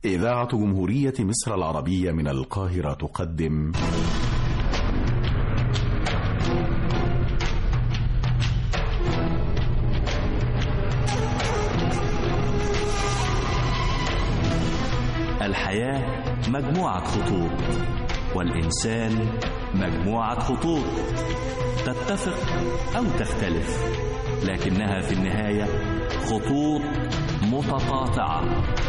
إذاعة جمهورية مصر العربية من القاهرة تقدم الحياة مجموعة خطوط والإنسان مجموعة خطوط تتفق أو تختلف لكنها في النهاية خطوط متقاطعة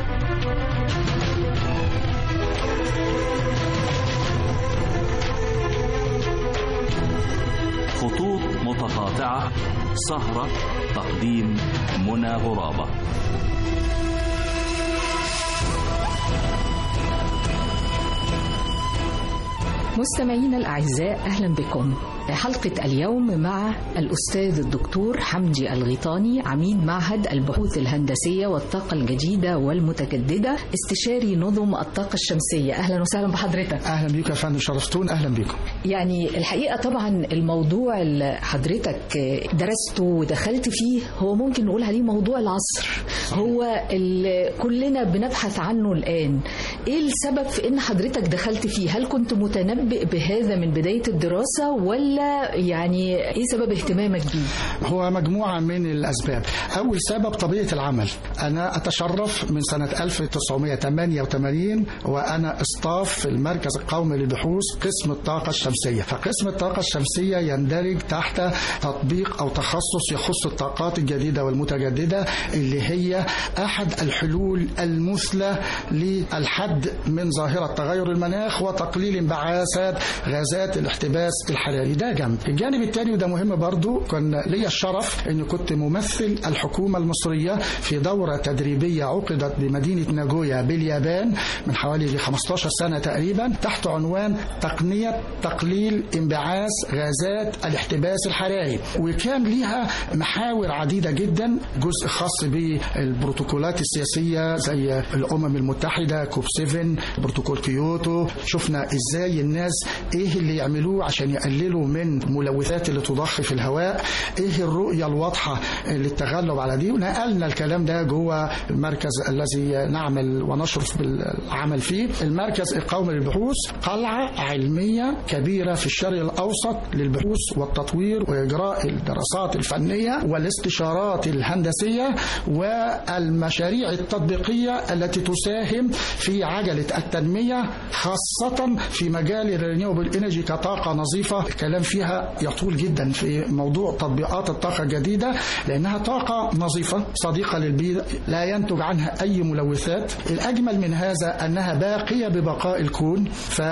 خطوط متقاطعة سهرة تقديم منى غرابة مستمعينا الأعزاء أهلا بكم حلقة اليوم مع الأستاذ الدكتور حمدي الغيطاني عميد معهد البحوث الهندسية والطاقة الجديدة والمتجددة استشاري نظم الطاقة الشمسية أهلا وسهلا بحضرتك اهلا بيكم يا فندم شرفتون اهلا بيكم يعني الحقيقة طبعا الموضوع اللي حضرتك درسته ودخلت فيه هو ممكن نقول عليه موضوع العصر هو اللي كلنا بنبحث عنه الآن إيه السبب في إن حضرتك دخلت فيه هل كنت متنبئ بهذا من بداية الدراسة ولا يعني إيه سبب اهتمامك بيه هو مجموعة من الأسباب أول سبب طبيعة العمل أنا أتشرف من سنة 1988 وأنا استاف في المركز القومي للبحوث قسم الطاقة الشمسية فقسم الطاقة الشمسية يندرج تحت تطبيق أو تخصص يخص الطاقات الجديدة والمتجددة اللي هي أحد الحلول المثلى للحد من ظاهرة تغير المناخ وتقليل انبعاثات غازات الاحتباس الحراري ده جنب الجانب الثاني وده مهم برضو كان ليا الشرف اني كنت ممثل الحكومة المصرية في دورة تدريبية عقدت بمدينة ناجويا باليابان من حوالي 15 سنة تقريبا تحت عنوان تقنية تقليل انبعاث غازات الاحتباس الحراري وكان ليها محاور عديدة جدا جزء خاص بالبروتوكولات السياسية زي الأمم المتحدة كوب 7 بروتوكول كيوتو شفنا ازاي الناس ايه اللي يعملوه عشان يقللوا من ملوثات اللي تضخ في الهواء ايه الرؤية الواضحة للتغلب على دي ونقلنا الكلام ده جوه المركز الذي نعمل ونشرف بالعمل فيه المركز القومي للبحوث قلعة علمية كبيرة في الشرق الأوسط للبحوث والتطوير وإجراء الدراسات الفنية والاستشارات الهندسية والمشاريع التطبيقية التي تساهم في عجلة التنمية خاصة في مجال الرينيوبل انرجي كطاقة نظيفة الكلام فيها يطول جدا في موضوع تطبيقات الطاقة الجديدة لأنها طاقة نظيفة صديقة للبيئة لا ينتج عنها أي ملوثات الأجمل من هذا أنها باقية ببقاء الكون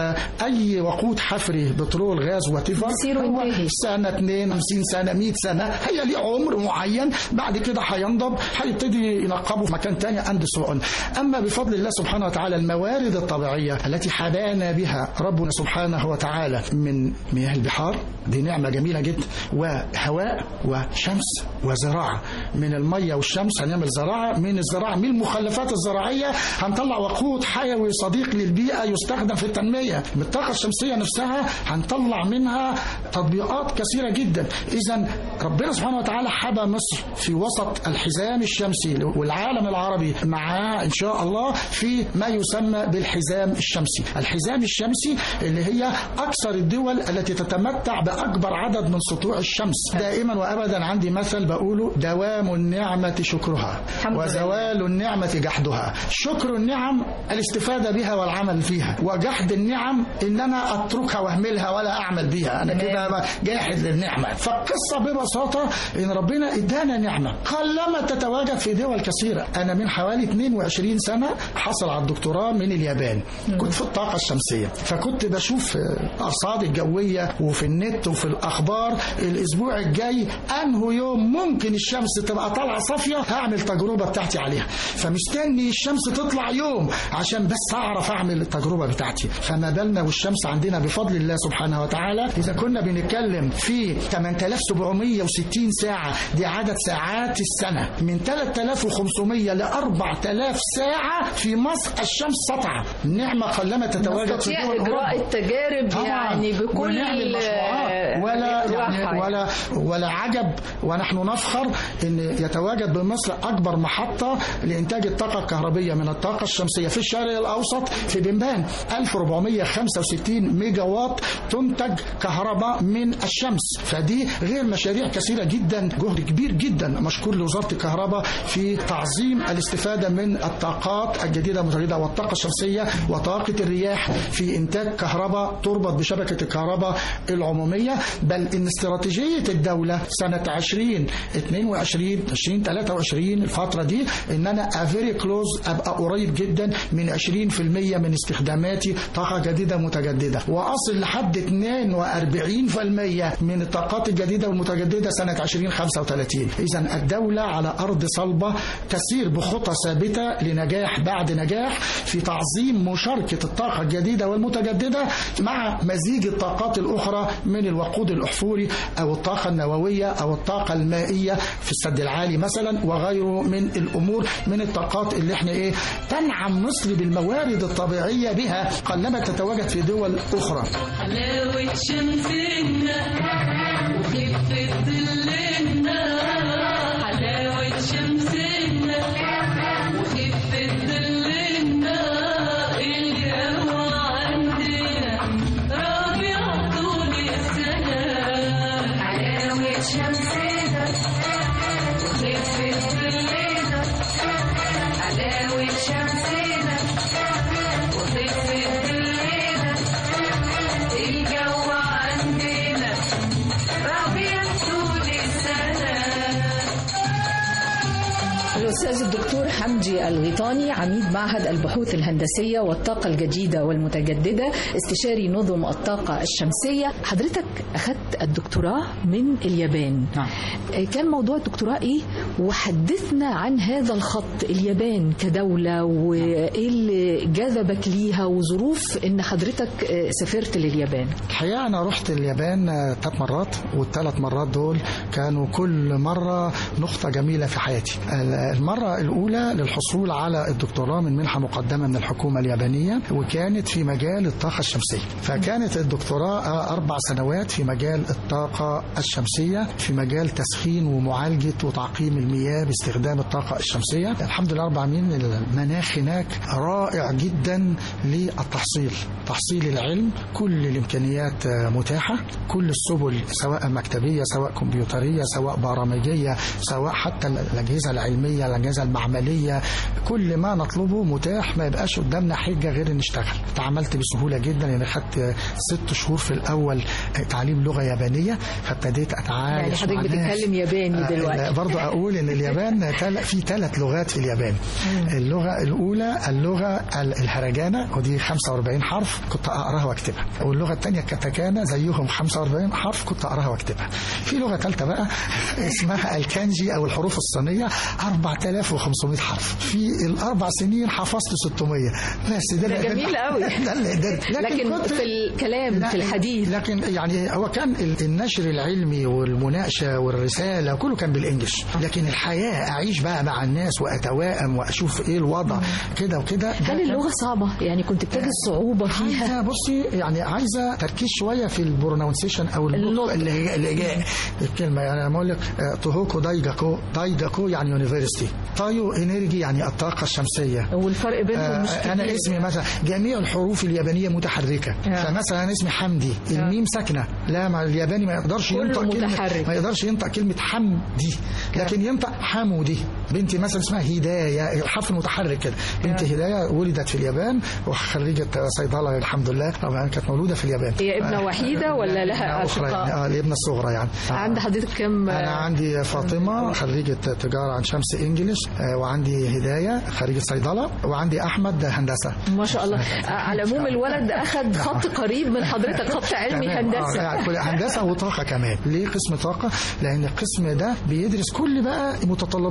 فأي وقود حفري بترول غاز وتفر يصير وينتهي. سنة 52 سنة 100 سنة هي ليه عمر معين بعد كده هينضب هيبتدي ينقبه في مكان تاني عند سوء أما بفضل الله سبحانه وتعالى الموارد الطبيعية التي حبانا بها ربنا سبحانه وتعالى من مياه البحار دي نعمة جميلة جدا وهواء وشمس وزراعة من المية والشمس هنعمل زراعة من الزراعة من المخلفات الزراعية هنطلع وقود حيوي صديق للبيئة يستخدم في التنمية من الطاقة الشمسية نفسها هنطلع منها تطبيقات كثيرة جدا إذا ربنا سبحانه وتعالى حبى مصر في وسط الحزام الشمسي والعالم العربي معاه إن شاء الله في ما يسمى بالحزام الشمسي الحزام الشمسي اللي هي أكثر الدول التي تتمتع بأكبر عدد من سطوع الشمس دائما وأبدا عندي مثل بقوله دوام النعمة شكرها الحمد لله. وزوال النعمة جحدها شكر النعم الاستفادة بها والعمل فيها وجحد النعم إن أنا أتركها وأهملها ولا أعمل بها أنا كده جاحد للنعمة فالقصة ببساطة إن ربنا إدانا نعمة قلما تتواجد في دول كثيرة أنا من حوالي 22 سنة حصل على الدكتوراه من اليابان كنت في الطاقة الشمسية فكنت بشوف في الأرصاد الجوية وفي النت وفي الأخبار الأسبوع الجاي أنه يوم ممكن الشمس تبقى طالعة صافية هعمل تجربة بتاعتي عليها فمستني الشمس تطلع يوم عشان بس أعرف أعمل التجربة بتاعتي فما بالنا والشمس عندنا بفضل الله سبحانه وتعالى إذا كنا بنتكلم في 8760 ساعة دي عدد ساعات السنة من 3500 ل 4000 ساعة في مصر الشمس سطعة نعمة قلما تتواجد في نستطيع دول إجراء أوروبا. التجارب طبعاً. يعني بكل ونعمل مشروعات. ولا راحة يعني ولا ولا عجب ونحن نفخر ان يتواجد بمصر اكبر محطه لانتاج الطاقه الكهربيه من الطاقه الشمسيه في الشرق الاوسط في بنبان 1465 ميجا وات تنتج كهرباء من الشمس فدي غير مشاريع كثيره جدا جهد كبير جدا مشكور لوزاره الكهرباء في تعظيم الاستفاده من الطاقات الجديده المتجدده والطاقه الشمسيه وطاقه الرياح في انتاج كهرباء تربط بشبكه الكهرباء العموميه بل ان استراتيجيه الدوله سنه 2022 2023 الفتره دي ان انا افيري كلوز ابقى قريب جدا من 20% من استخداماتي طاقه جديده متجدده واصل لحد 42% من الطاقات الجديده والمتجدده سنه 2035 اذا الدوله على ارض صلبه تسير بخطى ثابته لنجاح بعد نجاح في تعظيم مشاركه الطاقه الجديده والمتجدده مع مزيج الطاقات الاخرى من الوقود الاحفوري او الطاقه النوويه او الطاقه المائيه في السد العالي مثلا وغيره من الامور من الطاقات اللي احنا ايه تنعم مصر بالموارد الطبيعيه بها قلما تتواجد في دول اخرى حلاوة شمسنا وخفة ظلنا حلاوة شمسنا وخفة ظلنا الجو عندنا ربيع طول السنة حلاوة شمسنا وخفة ظلنا حلاوة شمسنا وخفة ظلنا الجو عندنا ربيع طول السنة الأستاذ الدكتور حمدي الغيطاني عميد معهد البحوث الهندسية والطاقة الجديدة والمتجددة استشاري نظم الطاقة الشمسية حضرتك أخذت الدكتوراه من اليابان نعم. كان موضوع الدكتوراه إيه وحدثنا عن هذا الخط اليابان كدولة وإيه اللي جذبك ليها وظروف إن حضرتك سافرت لليابان الحقيقه انا رحت اليابان ثلاث مرات والثلاث مرات دول كانوا كل مره نقطه جميله في حياتي المره الاولى للحصول على الدكتوراه من منحه مقدمه من الحكومه اليابانيه وكانت في مجال الطاقه الشمسيه فكانت الدكتوراه اربع سنوات في مجال الطاقه الشمسيه في مجال تسخين ومعالجه وتعقيم المياه باستخدام الطاقه الشمسيه الحمد لله رب العالمين المناخ هناك رائع جدا للتحصيل تحصيل العلم كل الامكانيات متاحه كل السبل سواء مكتبيه سواء كمبيوتريه سواء برامجيه سواء حتى الاجهزه العلميه الاجهزه المعمليه كل ما نطلبه متاح ما يبقاش قدامنا حجه غير ان نشتغل تعاملت بسهوله جدا يعني خدت ست شهور في الاول تعليم لغه يابانيه فابتديت اتعايش يعني حضرتك مع ناس. بتتكلم ياباني آه، دلوقتي برضو اقول ان اليابان تل- في ثلاث لغات في اليابان اللغه الاولى اللغه ال- الهرجانه ودي 45 حرف كنت اقراها واكتبها واللغه الثانيه كاتاكانا زيهم 45 حرف كنت اقراها واكتبها في لغه ثالثه بقى اسمها الكانجي او الحروف الصينيه 4500 حرف في الاربع سنين حفظت 600 بس ده ده اللي جميل قدرت- قوي. ده اللي قدرت لكن كنت- في الكلام لا، في الحديث لكن يعني هو كان ال- النشر العلمي والمناقشه والرساله كله كان بالانجلش لكن الحياه اعيش بقى مع الناس واتوائم واشوف ايه الوضع كده وكده ده هل كان- اللغة صعبة؟ يعني كنت بتجد صعوبة فيها؟ عايزه بصي يعني عايزه تركيز شويه في البرونونسيشن او النطق النطق. اللي اللي جاء الكلمه يعني انا بقول لك آه، توهوكو دايجاكو دايجاكو يعني يونيفرستي تايو انرجي يعني الطاقه الشمسيه والفرق بينهم مش آه، انا كبير. اسمي مثلا جميع الحروف اليابانيه متحركه آه. فمثلا انا اسمي حمدي الميم ساكنه لا مع الياباني ما يقدرش كله ينطق كلمه متحرك. ما يقدرش ينطق كلمه حمدي لكن ينطق حمودي بنتي مثلا اسمها هدايه الحرف المتحرك كده بنت هدايه ولدت في اليابان وخريجه صيدله الحمد لله طبعا كانت مولوده في اليابان هي ابنة وحيدة ولا لها ابنة أخرى يعني أشقاء؟ اه الابنه الصغرى يعني عند حضرتك كم انا عندي فاطمه خريجه تجاره عن شمس انجلش آه، وعندي هدايه خريجه صيدله وعندي احمد هندسه ما شاء الله على العموم الولد أخذ خط قريب من حضرتك خط علمي تمام. آه، هندسة يعني كل- هندسه وطاقه كمان ليه قسم طاقه لان القسم ده بيدرس كل بقى متطلبات السوق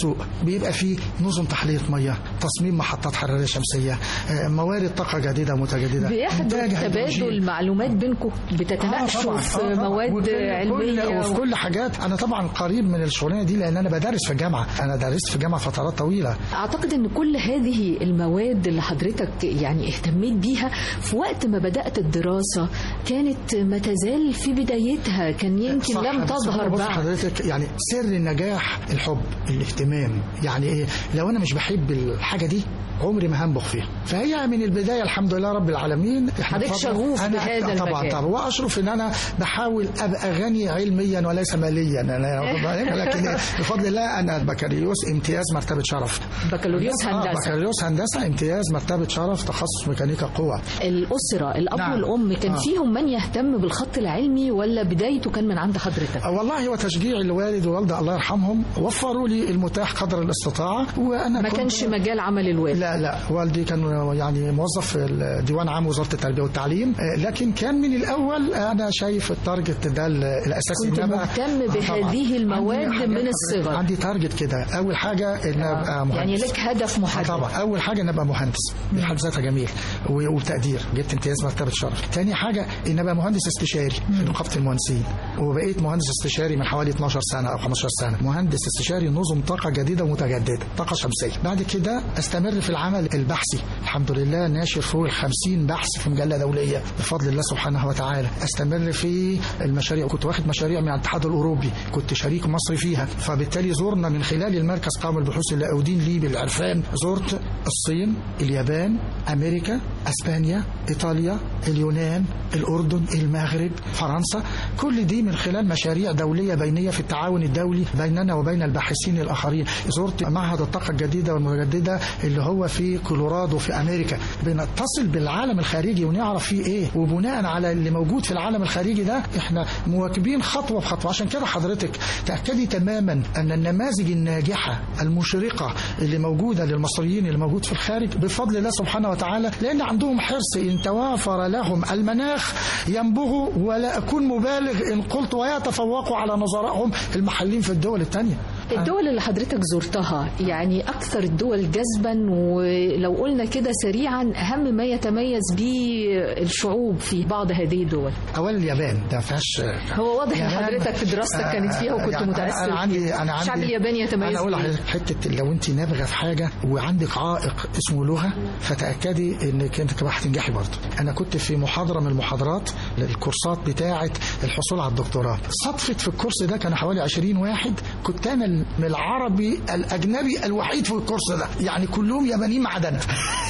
السوق بيبقى فيه نظم تحليه ميه تصميم محطات حراريه شمسيه آه، موارد طاقه جديده متجدده إنتاج بيحدث هيدروجين. تبادل معلومات بينكم بتتناقشوا طبعاً. في آه، آه. مواد وكل- علميه كل وفي و- كل حاجات انا طبعا قريب من الشغلانه دي لان انا بدرس في الجامعه انا درست في الجامعه فترات طويله اعتقد ان كل هذه المواد اللي حضرتك يعني اهتميت بيها في وقت ما بدات الدراسه كانت ما تزال في بدايتها كان يمكن صح، لم بس تظهر أنا بص بعد حضرتك يعني سر النجاح الحب الاهتمام يعني ايه لو انا مش بحب الحاجه دي عمري ما هنبخ فيها فهي من البدايه الحمد لله رب العالمين إحنا حضرتك بفضل- شغوف أنا بهذا طبعا المجال. طبعا واشرف ان انا بحاول ابقى غني علميا وليس ماليا أنا واخد بالك؟ لكن بفضل الله انا بكالوريوس امتياز مرتبه شرف بكالوريوس آه، هندسه بكالوريوس هندسه امتياز مرتبه شرف تخصص ميكانيكا قوه الاسره الاب نعم. والام كان آه. فيهم من يهتم بالخط العلمي ولا بدايته كان من عند حضرتك والله هو تشجيع الوالد والوالده الله يرحمهم وفروا لي المتاح قدر الاستطاعه وانا ما كنت- كانش مجال عمل الوالد لا لا والدي كان يعني موظف في الديوان عام وزاره التربيه والتعليم آه، لكن كان من الاول انا شايف التارجت ده ال- الاساسي كنت إن أنا- مهتم آه، طبعاً. بهذه المواد عندي حاجات- من الصغر. عندي تارجت كده اول حاجه ان ابقى مهندس يعني لك هدف آه، محدد طبعا اول حاجه ان ابقى مهندس دي حد ذاتها جميل و- وبتقدير جبت امتياز مرتبه شرف تاني حاجه ان ابقى مهندس استشاري في نقابه المهندسين وبقيت مهندس استشاري من حوالي 12 سنه او 15 سنه مهندس استشاري نظم طاقه جديده ومتجدده طاقه شمسيه بعد كده استمر في العمل البحثي الحمد لله ناشر فوق ال 50 بحث في مجله دوليه بفضل الله سبحانه وتعالى استمر في المشاريع كنت واخد مشاريع من الاتحاد الاوروبي كنت شريك مصري فيها فبالتالي زرنا من خلال المركز قام البحوث اللي أودين لي بالعرفان زرت الصين اليابان امريكا اسبانيا ايطاليا اليونان الاردن المغرب فرنسا كل دي من خلال مشاريع دوليه بينيه في التعاون الدولي بيننا وبين الباحثين الاخرين زرت معهد الطاقه الجديده والمتجدده اللي هو في كولورادو في امريكا بنتصل بالعالم الخارجي ونعرف فيه ايه وبناء على اللي موجود في العالم الخارجي ده احنا مواكبين خطوه بخطوه عشان كده حضرتك تاكدي تماما ان النماذج الناجحه المشرقه اللي موجوده للمصريين اللي موجود في الخارج بفضل الله سبحانه وتعالى لان عندهم حرص ان توافر لهم المناخ ينبغوا ولا اكون مبالغ ان قلت ويتفوقوا على نظرائهم المحلين في الدول الثانيه الدول اللي حضرتك زرتها يعني أكثر الدول جذبا ولو قلنا كده سريعا أهم ما يتميز به الشعوب في بعض هذه الدول اولا اليابان ده ما فيهاش هو واضح ان اليابان- حضرتك في دراستك آه، كانت فيها وكنت يعني أنا- متأثر انا عندي فيها. انا عندي الشعب الياباني يتميز انا اقول بإيه؟ لحضرتك حته لو انت نابغه في حاجه وعندك عائق اسمه لغه فتاكدي انك انت كمان هتنجحي برضه انا كنت في محاضره من المحاضرات للكورسات بتاعه الحصول على الدكتوراه صدفت في الكورس ده كان حوالي 20 واحد كنت انا من العربي الاجنبي الوحيد في الكورس ده يعني كلهم يابانيين ما عدا انا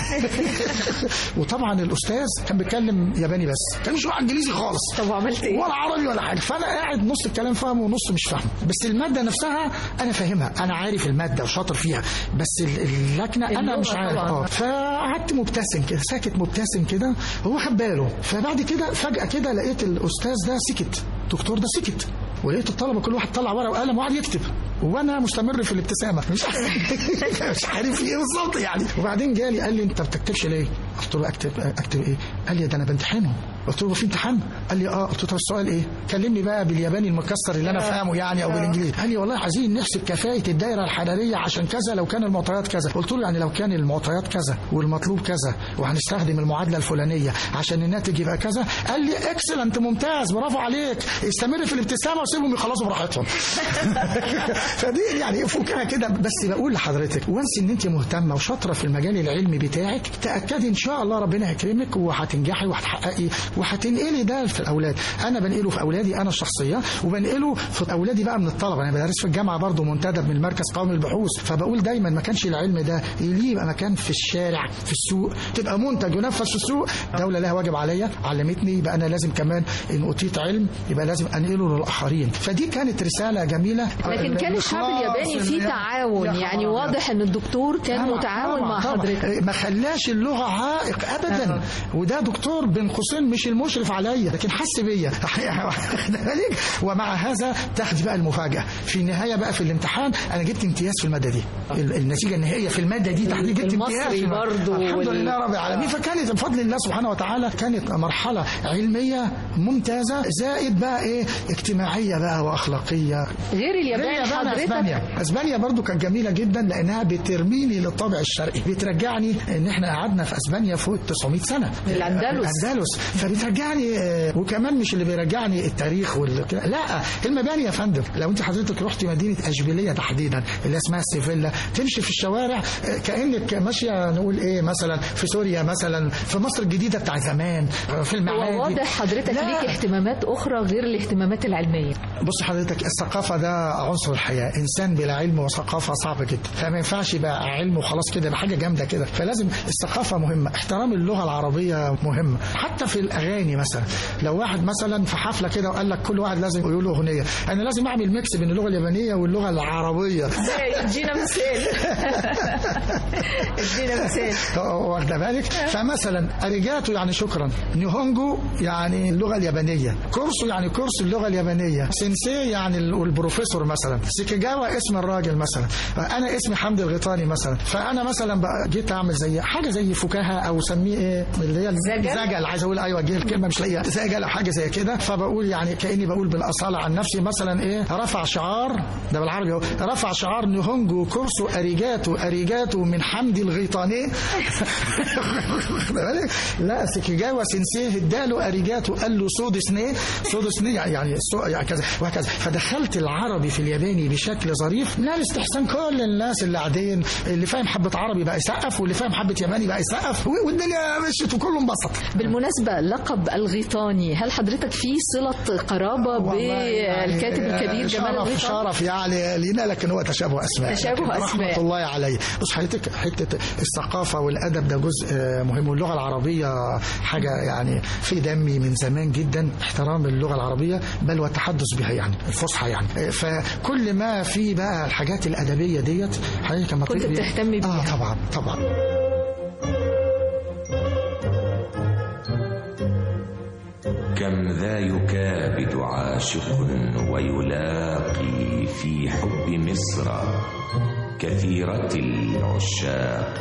وطبعا الاستاذ كان بيتكلم ياباني بس كان مش معاه انجليزي خالص طب وعملت ايه؟ ولا عربي ولا حاجه فانا قاعد نص الكلام فاهمه ونص مش فاهمه بس الماده نفسها انا فاهمها انا عارف الماده وشاطر فيها بس ال- اللكنه انا اللغة مش عارف طبعاً. اه فقعدت مبتسم كده ساكت مبتسم كده هو خد باله فبعد كده فجاه كده لقيت الاستاذ ده سكت الدكتور ده سكت ولقيت الطلبه كل واحد طلع ورقه وقلم وقعد يكتب وانا مستمر في الابتسامه مش مش عارف ايه بالظبط يعني وبعدين جالي قال لي انت ما بتكتبش ليه؟ قلت له اكتب اكتب ايه؟ قال لي ده انا بامتحنهم قلت له في امتحان؟ قال لي اه قلت له طب السؤال ايه؟ كلمني بقى بالياباني المكسر اللي انا فاهمه يعني او بالانجليزي قال لي والله عايزين نحسب كفاءه الدائره الحراريه عشان كذا لو كان المعطيات كذا قلت له يعني لو كان المعطيات كذا والمطلوب كذا وهنستخدم المعادله الفلانيه عشان الناتج يبقى كذا قال لي اكسلنت ممتاز برافو عليك استمر في الابتسامه وسيبهم يخلصوا براحتهم فدي يعني فكها كده بس بقول لحضرتك وانس ان انت مهتمه وشاطره في المجال العلمي بتاعك تاكدي ان شاء الله ربنا يكرمك وهتنجحي وهتحققي وهتنقلي ده في الاولاد انا بنقله في اولادي انا الشخصيه وبنقله في اولادي بقى من الطلبه انا بدرس في الجامعه برضو منتدب من مركز قومي للبحوث فبقول دايما ما كانش العلم ده ليه يبقى مكان في الشارع في السوق تبقى منتج ينفذ في السوق الدوله لها واجب عليا علمتني يبقى انا لازم كمان ان اوتيت علم يبقى لازم انقله للاخرين فدي كانت رساله جميله لكن كان الشعب الإخلاص، الياباني فيه يا- تعاون يا يعني خبر واضح ان الدكتور كان طبعاً، متعاون طبعاً، مع طبعاً. حضرتك ما خلاش اللغه عائق ابدا وده دكتور بين قوسين مش مش المشرف عليا لكن حس بيا واخد بالك؟ ومع هذا تاخدي بقى المفاجاه في النهايه بقى في الامتحان انا جبت امتياز في الماده دي ال- النتيجه النهائيه في الماده دي تحديد جبت المصري امتياز في المادة. برضو الحمد وال- لله رب العالمين فكانت بفضل الله سبحانه وتعالى كانت مرحله علميه ممتازه زائد بقى ايه اجتماعيه بقى واخلاقيه غير اليابان زي يابان حضرتك اسبانيا اسبانيا برضو كانت جميله جدا لانها بترميني للطابع الشرقي بترجعني ان احنا قعدنا في اسبانيا فوق 900 سنه الأندلس. الاندلس فبترجعني آه، وكمان مش اللي بيرجعني التاريخ وال... لا المباني يا فندم لو انت حضرتك رحت مدينه اشبيليه تحديدا اللي اسمها سيفيلا تمشي في الشوارع آه، كانك ماشيه نقول ايه مثلا في سوريا مثلا في مصر الجديده بتاع زمان آه، في المعادي هو واضح حضرتك لا. ليك اهتمامات اخرى غير الاهتمامات العلميه بص حضرتك الثقافة ده عنصر الحياة إنسان بلا علم وثقافة صعبة جدا فما ينفعش يبقى علم وخلاص كده يبقى حاجة جامدة كده فلازم الثقافة مهمة احترام اللغة العربية مهمة حتى في الأغاني مثلا لو واحد مثلا في حفلة كده وقال لك كل واحد لازم يقول له أغنية أنا لازم أعمل ميكس بين اللغة اليابانية واللغة العربية ادينا مثال ادينا مثال واخده بالك فمثلا اريجاتو يعني شكرا نيهونجو يعني اللغه اليابانيه كورسو يعني كورس اللغه اليابانيه سينسي يعني ال- البروفيسور مثلا سيكيجاوا اسم الراجل مثلا انا اسمي حمدي الغيطاني مثلا فانا مثلا بقى جيت اعمل زي حاجه زي فكاهه او سميه ايه اللي هي زجل؟ زجل عايز اقول ايوه جه الكلمه مش لاقيها زجل او حاجه زي كده فبقول يعني كاني بقول بالاصاله عن نفسي مثلا ايه رفع شعار ده بالعربي اهو رفع شعار نيهونجو كورسو اريجاتو اريجاتو من حمدي الغيطاني واخد بالك؟ لا سيكيجاوا سينسيه اداله اريجاتو قال له سودو سنيه سودو سنيه يعني سو يعني كذا وهكذا فدخلت العربي في الياباني بشكل ظريف لا لاستحسان كل الناس اللي قاعدين اللي فاهم حبه عربي بقى يسقف واللي فاهم حبه ياباني بقى يسقف و- والدنيا مشيت وكله انبسط بالمناسبة لقب الغيطاني هل حضرتك في صلة قرابة والله يعني بالكاتب الكبير جمال شرف الغيطاني؟ شرف يعني لينا لكن هو تشابه اسماء تشابه لكن أسماء. رحمه الله عليه بص حضرتك حته الثقافه والادب ده جزء آه، مهم واللغه العربيه حاجه يعني في دمي من زمان جدا احترام اللغه العربيه بل والتحدث بها يعني الفصحى يعني آه، فكل ما في بقى الحاجات الادبيه ديت حضرتك لما كنت تقري- بتهتم بيها. اه طبعا طبعا كم ذا يكابد عاشق ويلاقي في حب مصر كثيرة العشاق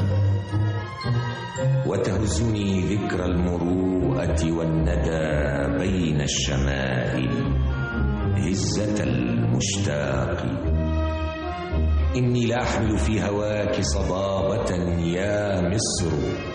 وتهزني ذكرى المروءة والندى بين الشمائل هزة المشتاق إني لأحمل في هواك صبابة يا مصر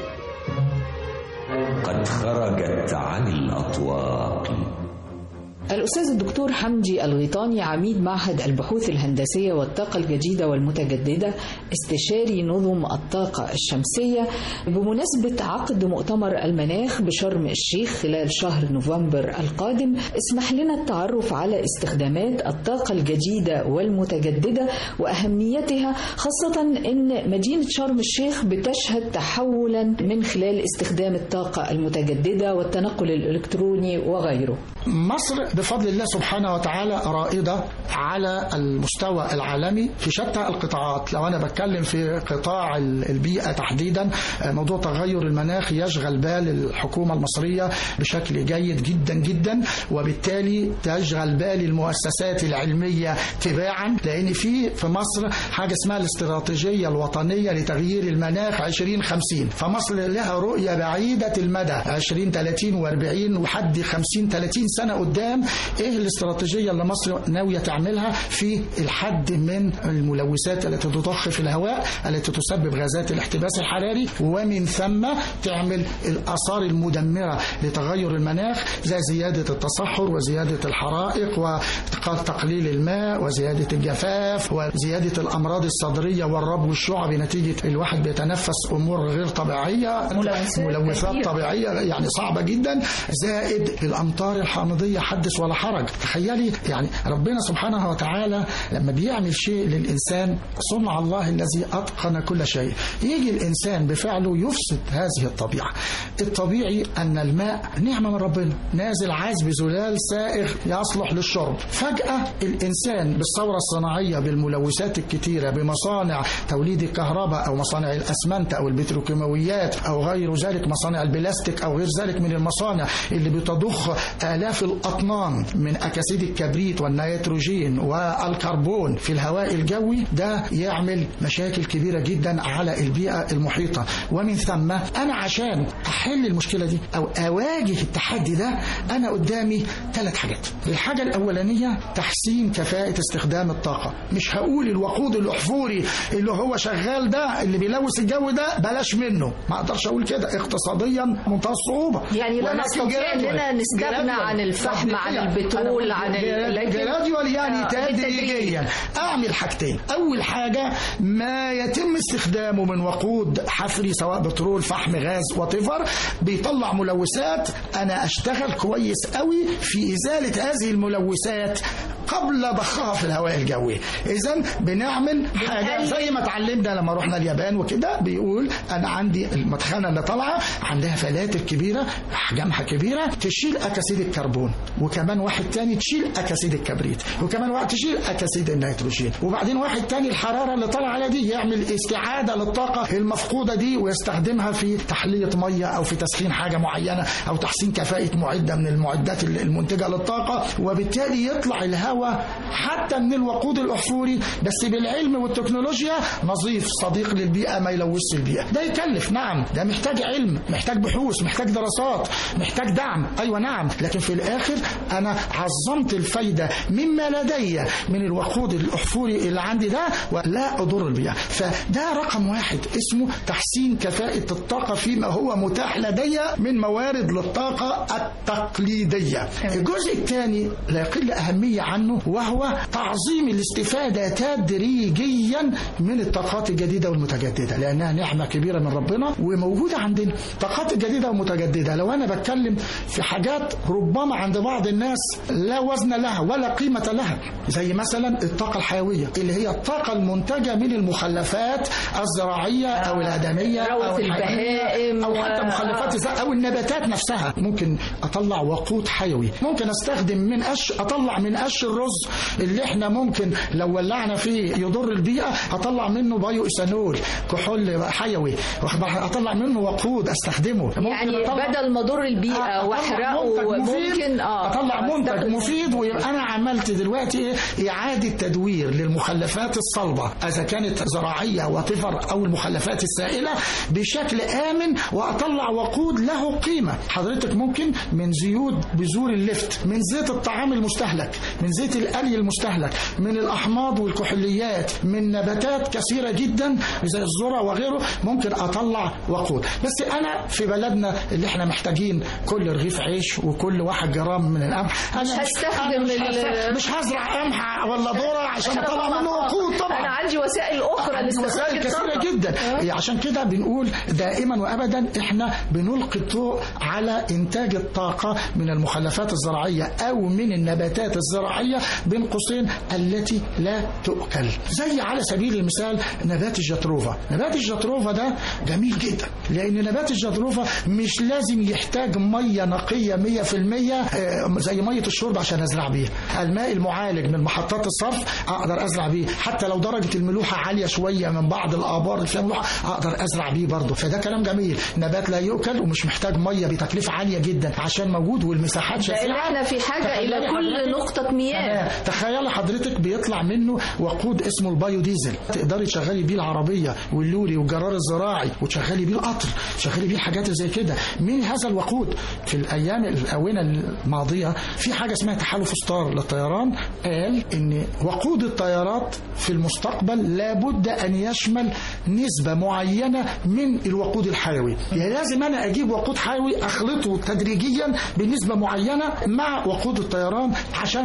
قد خرجت عن الأطواق الأستاذ الدكتور حمدي الغيطاني عميد معهد البحوث الهندسية والطاقة الجديدة والمتجددة استشاري نظم الطاقة الشمسية بمناسبة عقد مؤتمر المناخ بشرم الشيخ خلال شهر نوفمبر القادم اسمح لنا التعرف على استخدامات الطاقة الجديدة والمتجددة وأهميتها خاصة أن مدينة شرم الشيخ بتشهد تحولا من خلال استخدام الطاقة المتجددة والتنقل الإلكتروني وغيره مصر بفضل الله سبحانه وتعالى رائدة على المستوى العالمي في شتى القطاعات لو أنا بتكلم في قطاع ال- البيئة تحديدا آه، موضوع تغير المناخ يشغل بال الحكومة المصرية بشكل جيد جدا جدا وبالتالي تشغل بال المؤسسات العلمية تباعا لأن في في مصر حاجة اسمها الاستراتيجية الوطنية لتغيير المناخ 2050 فمصر لها رؤية بعيدة المدى 20 30 و40 وحد 50 30 سنة قدام ايه الاستراتيجية اللي مصر ناوية تعملها في الحد من الملوثات التي تضخ في الهواء التي تسبب غازات الاحتباس الحراري ومن ثم تعمل الآثار المدمرة لتغير المناخ زي زيادة التصحر وزيادة الحرائق وتقليل الماء وزيادة الجفاف وزيادة الأمراض الصدرية والربو الشعبي نتيجة الواحد بيتنفس أمور غير طبيعية ملوثات ملوثات كثيرة. طبيعية يعني صعبة جدا زائد الأمطار الحامضية حدث حدث ولا حرج تخيلي يعني ربنا سبحانه وتعالى لما بيعمل شيء للإنسان صنع الله الذي أتقن كل شيء يجي الإنسان بفعله يفسد هذه الطبيعة الطبيعي أن الماء نعمة من ربنا نازل عذب زلال سائغ يصلح للشرب فجأة الإنسان بالثورة الصناعية بالملوثات الكتيرة بمصانع توليد الكهرباء أو مصانع الأسمنت أو البتروكيماويات أو غير ذلك مصانع البلاستيك أو غير ذلك من المصانع اللي بتضخ آلاف الأطنان من أكاسيد الكبريت والنيتروجين والكربون في الهواء الجوي ده يعمل مشاكل كبيرة جدا على البيئة المحيطة ومن ثم أنا عشان أحل المشكلة دي أو أواجه التحدي ده أنا قدامي ثلاث حاجات الحاجة الأولانية تحسين كفاءة استخدام الطاقة مش هقول الوقود الأحفوري اللي هو شغال ده اللي بيلوث الجو ده بلاش منه ما أقدرش أقول كده اقتصاديا منتهى الصعوبة يعني لا ولكن نستطيع gradual- اننا نستغنى gradual. عن الفحم عن تدريجياً. البترول أنا عن بقول ال- لكن- جراديوال يعني آه، بالتدريج. تدريجيا اعمل حاجتين اول حاجه ما يتم استخدامه من وقود حفري سواء بترول فحم غاز وطفر بيطلع ملوثات انا اشتغل كويس قوي في ازاله هذه الملوثات قبل ضخها في الهواء الجوي اذا بنعمل حاجه زي ما اتعلمنا لما رحنا اليابان وكده بيقول انا عندي المدخنه اللي طالعه عندها فلاتر كبيره احجامها كبيره تشيل اكاسيد الكربون وكمان واحد تاني تشيل اكاسيد الكبريت وكمان واحد تشيل اكاسيد النيتروجين وبعدين واحد تاني الحراره اللي طالعه على دي يعمل استعاده للطاقه المفقوده دي ويستخدمها في تحليه ميه او في تسخين حاجه معينه او تحسين كفاءه معده من المعدات المنتجه للطاقه وبالتالي يطلع الهواء حتى من الوقود الاحفوري بس بالعلم والتكنولوجيا نظيف صديق للبيئه ما يلوثش البيئه ده يكلف نعم ده محتاج علم محتاج بحوث محتاج دراسات محتاج دعم ايوه نعم لكن في الاخر انا عظمت الفايده مما لدي من الوقود الاحفوري اللي عندي ده ولا اضر البيئه فده رقم واحد اسمه تحسين كفاءه الطاقه فيما هو متاح لدي من موارد للطاقه التقليديه الجزء الثاني لا يقل اهميه عنه وهو تعظيم الاستفاده تدريجيا من الطاقات الجديده والمتجدده لانها نعمه كبيره من ربنا وموجوده عندنا الطاقات الجديده والمتجدده لو انا بتكلم في حاجات ربما عند بعض الناس لا وزن لها ولا قيمه لها زي مثلا الطاقه الحيويه اللي هي الطاقه المنتجه من المخلفات الزراعيه او الادميه روث او الحيوانية البهائم او حتى و- مخلفات الزرع او النباتات نفسها ممكن اطلع وقود حيوي ممكن استخدم من قش اطلع من قش الرز اللي احنا ممكن لو ولعنا فيه يضر البيئه اطلع منه بايو ايثانول كحول حيوي واخد بالك؟ اطلع منه وقود استخدمه ممكن يعني أطلع- بدل ما اضر البيئه أطلع واحرقه منتج مفيد، ممكن اه اطلع منتج أستخدم- مفيد ويبقى انا عملت دلوقتي ايه اعاده تدوير للمخلفات الصلبه اذا كانت زراعيه وطفر او المخلفات السائله بشكل امن واطلع وقود له قيمه حضرتك ممكن من زيوت بذور اللفت من زيت الطعام المستهلك من زيت القلي المستهلك من الاحماض والكحوليات من نباتات كثيره جدا زي الذره وغيره ممكن اطلع وقود بس انا في بلدنا اللي احنا محتاجين كل رغيف عيش وكل واحد جرام من القمح مش أنا هستخدم أنا مش, ال- هست- مش هزرع قمح ولا ذره عشان اطلع منه وقود طبعا انا عندي وسائل اخرى عندي لاستخراج وسائل كثيرة الطاقة. جدا آه. عشان كده بنقول دائما وابدا احنا بنلقي الضوء على انتاج الطاقة من المخلفات الزراعية او من النباتات الزراعية بين قوسين التي لا تؤكل زي على سبيل المثال نبات الجاتروفا نبات الجاتروفا ده جميل جدا لان نبات الجاتروفا مش لازم يحتاج مية نقية 100% آه، زي مية الشرب عشان ازرع بيها الماء المعالج من محطات الصرف اقدر ازرع بيه حتى لو درجة الملوحة عالية شوية من بعض الابار اللي فيها ملوحة اقدر ازرع بيه برضه فده كلام جميل نبات لا يؤكل ومش محتاج مية بتكلفة عالية جدا عشان موجود والمساحات شاسعة لان احنا في حاجه تخيلي الى كل حضرتك- نقطه مياه تمام. تخيل حضرتك بيطلع منه وقود اسمه البايو ديزل تقدري تشغلي بيه العربيه واللوري والجرار الزراعي وتشغلي بيه القطر تشغلي بيه حاجات زي كده مين هذا الوقود في الايام الاونه الماضيه في حاجه اسمها تحالف ستار للطيران قال ان وقود الطيارات في المستقبل لابد ان يشمل نسبه معينه من الوقود الحيوي يعني لازم انا اجيب وقود حيوي اخلطه تدريجيا بنسبه معينه مع وقود الطيران عشان انظم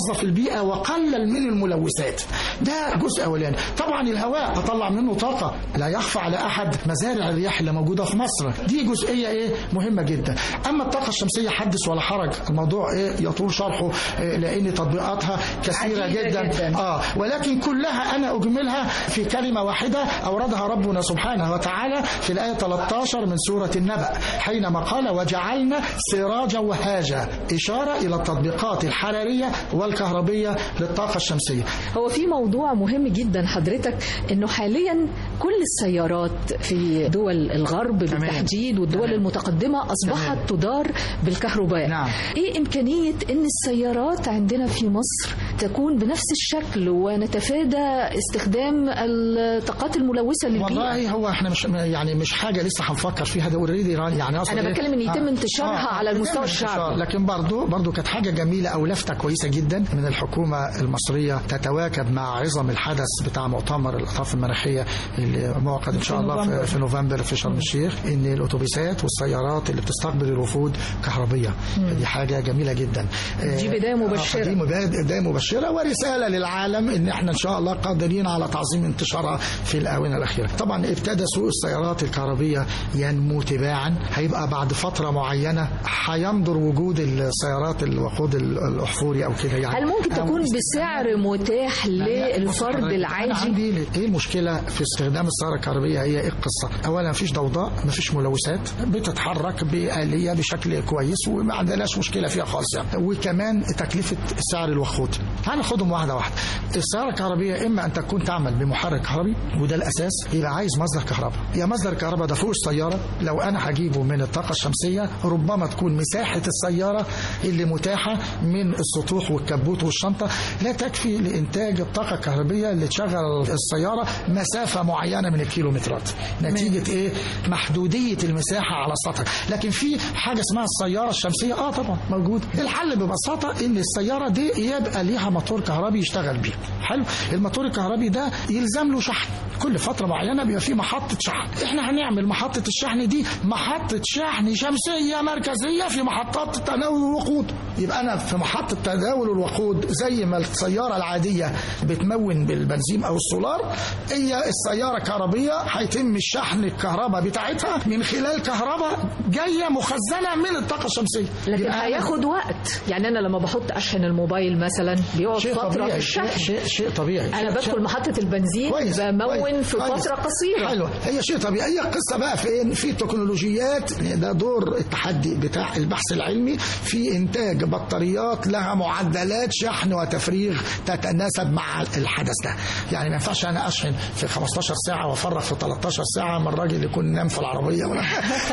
نظف البيئه وقلل من الملوثات ده جزء اولاني طبعا الهواء اطلع منه طاقه لا يخفى على احد مزارع الرياح اللي موجوده في مصر دي جزئيه ايه مهمه جدا اما الطاقه الشمسيه حدث ولا حرج الموضوع ايه يطول شرحه إيه لان تطبيقاتها كثيره عديدة جدا, جداً. اه ولكن كلها انا اجملها في كلمه واحده اوردها ربنا سبحانه وتعالى في الايه 13 من سوره النبأ حينما قال وجعلنا سراجا وهاجا اشاره الى التطبيقات الحراريه والكهربيه للطاقه الشمسيه هو في موضوع مهم جدا حضرتك انه حاليا كل السيارات في دول الغرب بالتحديد والدول تمام. المتقدمه اصبحت تمام. تدار بالكهرباء نعم. ايه امكانيه ان السيارات عندنا في مصر تكون بنفس الشكل ونتفادى استخدام الطاقات الملوثه للبيئه والله هو احنا مش يعني مش حاجه لسه هنفكر فيها ده اوريدي يعني أقصد أنا إيه؟ بتكلم إن يتم انتشارها على يتم المستوى انتشار. الشعبي. لكن برضه برضه كانت حاجه جميله او لفته كويسه جدا من الحكومه المصريه تتواكب مع عظم الحدث بتاع مؤتمر الاطراف المناخيه اللي معقد ان شاء في الله نوفمبر. في, في نوفمبر في شرم الشيخ ان الاتوبيسات والسيارات اللي بتستقبل الوفود كهربيه فدي حاجه جميله جدا دي آه، بداية آه، مبشرة. فدي مبادئ- بدايه مبشره ورساله للعالم ان احنا ان شاء الله قادرين على تعظيم انتشارها في الاونه الاخيره طبعا ابتدى سوق السيارات الكهربيه ينمو تباعا هيبقى بعد فتره معينه هينظر وجود السيارات الوقود ال- الاحفوري او كده يعني هل ممكن أو تكون است- بسعر متاح للفرد أنا العادي عندي ايه المشكله في استخدام السياره الكهربائيه هي ايه القصه؟ اولا مفيش ضوضاء مفيش ملوثات بتتحرك بآلية بشكل كويس وما عندناش مشكله فيها خالص يعني وكمان تكلفه سعر الوقود هناخدهم واحده واحده السياره الكهربائيه اما ان تكون تعمل بمحرك كهربي وده الاساس يبقى عايز مصدر كهرباء يا مصدر الكهرباء ده فوق السياره لو انا هجيبه من الطاقه الشمسيه ربما تكون مساحه السياره اللي متاحه من السطوح والكبوت والشنطه لا تكفي لانتاج الطاقه الكهربيه اللي تشغل السياره مسافه معينه من الكيلومترات نتيجه ايه محدوديه المساحه على السطح لكن في حاجه اسمها السياره الشمسيه اه طبعا موجود الحل ببساطه ان السياره دي يبقى ليها موتور كهربي يشتغل بيه حلو الموتور الكهربي ده يلزم له شحن كل فتره معينه بيبقى في محطه شحن احنا هنعمل محطه الشحن دي محطه شحن شمسيه مركزيه في محطات تناول الوقود يبقى انا في محطه تداول الوقود زي ما السياره العاديه بتمون بالبنزين او السولار هي السياره كهربيه هيتم الشحن الكهرباء بتاعتها من خلال كهرباء جايه مخزنه من الطاقه الشمسيه لكن يبقى أنا- هياخد وقت يعني انا لما بحط اشحن الموبايل مثلا بيقعد شيء فتره في طبيعي الشحن شيء, شيء, شيء طبيعي انا شيء- بدخل محطه البنزين كويس بمون كويس، في كويس. فتره قصيره حلو هي شيء طبيعي هي القصه بقى فين في تكنولوجيات ده دور التحدي بتاع البحث العلمي في انتاج بطاريات لها معدلات شحن وتفريغ تتناسب مع الحدث ده يعني ما ينفعش انا اشحن في 15 ساعه وافرغ في 13 ساعه من الراجل يكون نام في العربيه ولا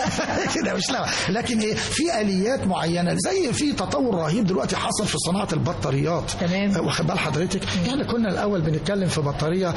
كده مش لا لكن ايه في اليات معينه زي في تطور رهيب دلوقتي حصل في صناعه البطاريات تمام. واخد بال حضرتك احنا كنا الاول بنتكلم في بطاريه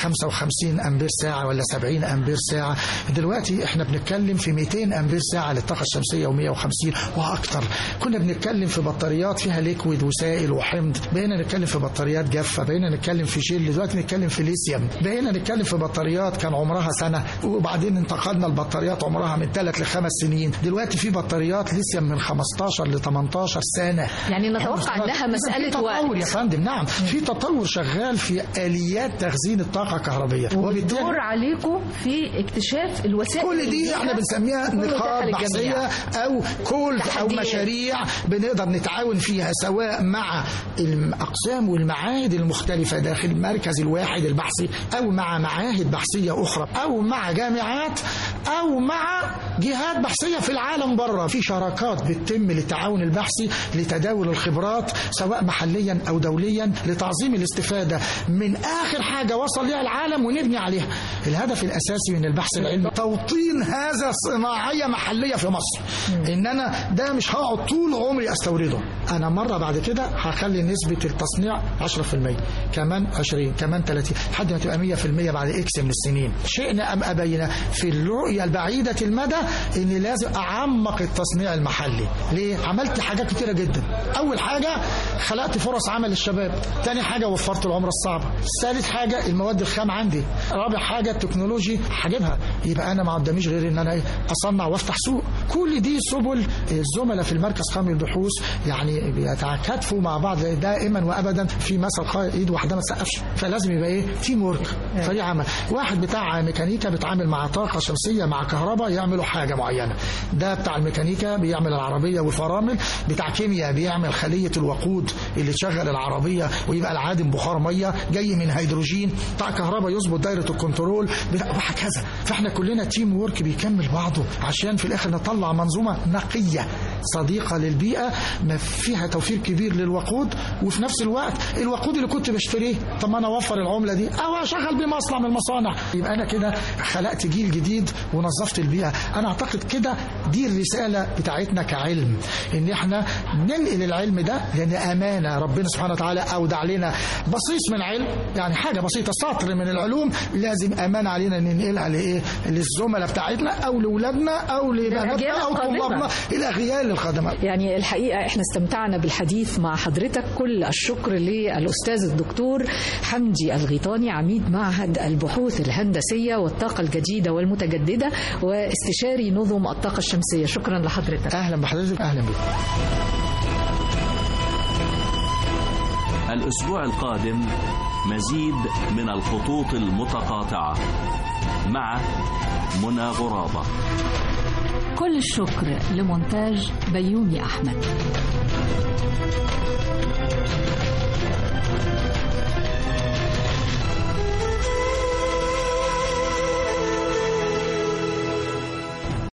55 امبير ساعه ولا 70 امبير ساعه دلوقتي احنا بنتكلم في 200 امبير ساعه للطاقه الشمسيه و150 واكتر كنا بنتكلم في بطاريات فيها ليكويد وسائل وحمض بقينا نتكلم في بطاريات جافه بقينا نتكلم في جيل دلوقتي نتكلم في ليثيوم بقينا نتكلم في بطاريات كان عمرها سنه وبعدين انتقلنا لبطاريات عمرها من ثلاث لخمس سنين دلوقتي في بطاريات ليثيوم من 15 ل 18 سنه يعني نتوقع انها إذا في مساله تطور يا وقت فندم نعم في تطور شغال في اليات تخزين الطاقه الكهربيه وبالتالي دور عليكم في اكتشاف الوسائل كل دي الجديدة احنا بنسميها تكون نقاط متاحة للجميع. بحثيه او كولز او تحديات. مشاريع بنقدر نتعاون فيها سواء مع الاقسام والمعاهد المختلفه داخل المركز الواحد البحثي او مع معاهد بحثيه اخرى او مع جامعات او مع جهات بحثيه في العالم بره في شراكات بتتم للتعاون البحثي لتداول الخبرات سواء محليا او دوليا لتعظيم الاستفاده من اخر حاجه وصل ليها العالم ونبني عليها الهدف الاساسي من البحث العلمي توطين هذا صناعيه محليه في مصر ان انا ده مش هقعد طول عمري استورده انا مره بعد كده هخلي نسبه التصنيع 10% كمان 20 كمان 30 لحد ما تبقى 100% بعد اكس من السنين شئنا ام ابينا في الرؤيه البعيده المدى اني لازم اعمق التصنيع المحلي ليه عملت حاجات كتيره جدا اول حاجه خلقت فرص عمل للشباب تاني حاجه وفرت العمره الصعبه ثالث حاجه المواد الخام عندي رابع حاجه التكنولوجي هجيبها يبقى انا ما قداميش غير ان انا إيه؟ اصنع وافتح سوق كل دي سبل الزملاء في المركز قومي للبحوث يعني بيتكاتفوا مع بعض دائما وابدا في مثل قائل ايد واحده ما تسقفش فلازم يبقى ايه تيم ورك فريق عمل واحد بتاع ميكانيكا بيتعامل مع طاقه شمسيه مع كهرباء يعملوا حاجه معينه ده بتاع الميكانيكا بيعمل العربيه والفرامل بتاع كيمياء بيعمل خليه الوقود اللي تشغل العربيه ويبقى العادم بخار ميه جاي من هيدروجين بتاع كهرباء يظبط دايره الكنترول بتاع- وهكذا فاحنا كلنا تيم ورك بيكمل بعضه عشان في الاخر نطلع منظومه نقيه صديقه للبيئه ما فيها توفير كبير للوقود وفي نفس الوقت الوقود اللي كنت بشتريه طب ما انا اوفر العمله دي او اشغل بيه مصنع من المصانع يبقى انا كده خلقت جيل جديد ونظفت البيئه انا اعتقد كده دي الرساله بتاعتنا كعلم ان احنا ننقل العلم ده لان امانه ربنا سبحانه وتعالى اودع لنا بصيص من علم يعني حاجه بسيطه سطر من العلوم لازم امانه علينا ننقلها لايه للزملاء بتاعتنا او لاولادنا او للأجيال لبناتنا او القادمة. طلابنا الاغيال القادمه يعني الحقيقة احنا استمتعنا بالحديث مع حضرتك كل الشكر للأستاذ الدكتور حمدي الغيطاني عميد معهد البحوث الهندسية والطاقة الجديدة والمتجددة واستشاري نظم الطاقة الشمسية شكرا لحضرتك اهلا بحضرتك اهلا بك الأسبوع القادم مزيد من الخطوط المتقاطعة مع منى غرابة كل الشكر لمونتاج بيومي أحمد